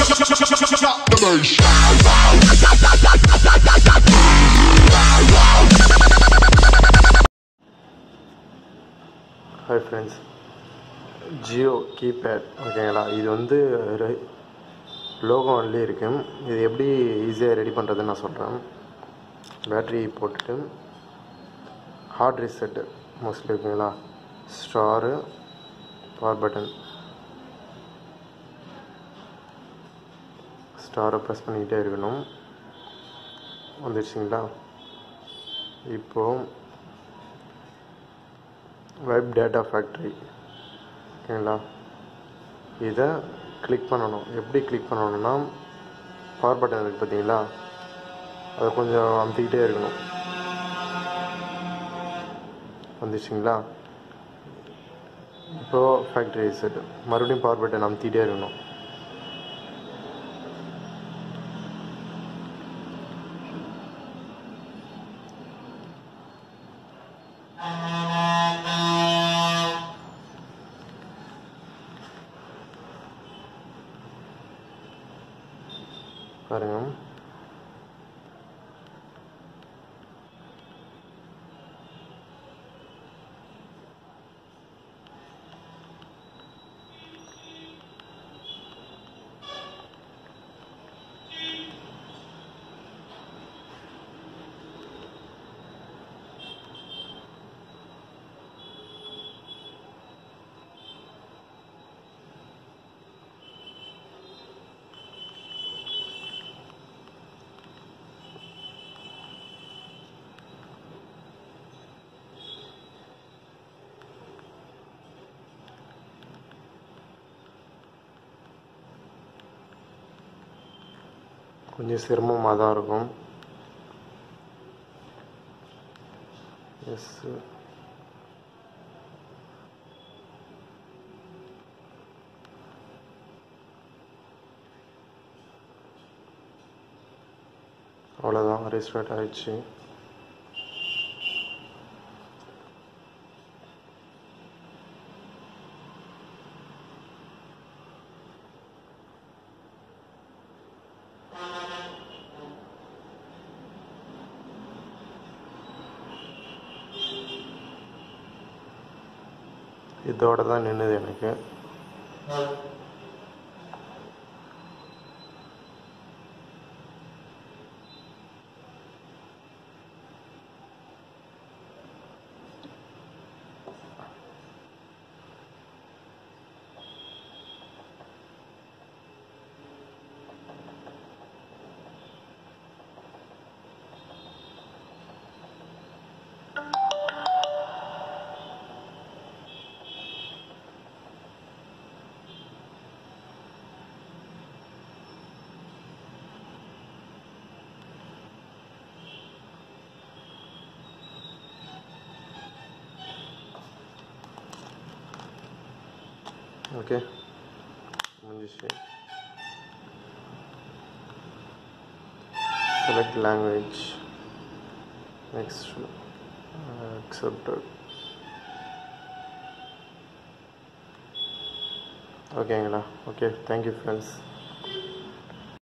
hi friends Jio keypad ஓகேங்களா இது வந்து லோகோ ஒன்லி இருக்கு இது எப்படி ஈஸியாக ரெடி பண்ணுறதுன்னு நான் சொல்கிறேன் பேட்ரி போட்டுட்டு ஹார்ட் ரீசெட்டு மோஸ்ட்லி இருக்குங்களா ஸ்டாரு பவர் பட்டன் ஸ்டாரை ப்ரெஸ் பண்ணிக்கிட்டே இருக்கணும் வந்துடுச்சிங்களா இப்போது வெப் டேட்டா ஃபேக்ட்ரி ஓகேங்களா இதை கிளிக் பண்ணணும் எப்படி கிளிக் பண்ணணும்னா பவர் பட்டன் இருக்குது பார்த்தீங்களா அதை கொஞ்சம் அமுத்திக்கிட்டே இருக்கணும் வந்துச்சுங்களா இப்போது ஃபேக்ட்ரி செட் மறுபடியும் பவர் பட்டன் அமுத்திக்கிட்டே இருக்கணும் பாருங்க கொஞ்சம் சிரமமாக தான் இருக்கும் எஸ் அவ்வளோதான் ரீஸ்டார்ட் ஆயிடுச்சு இதோட தான் நின்றுது எனக்கு ஓகே முடிஞ்சிச்சு செலக்ட் லாங்குவேஜ் நெக்ஸ்ட் அக்செப்டட் ஓகேங்களா ஓகே தேங்க்யூ ஃப்ரெண்ட்ஸ்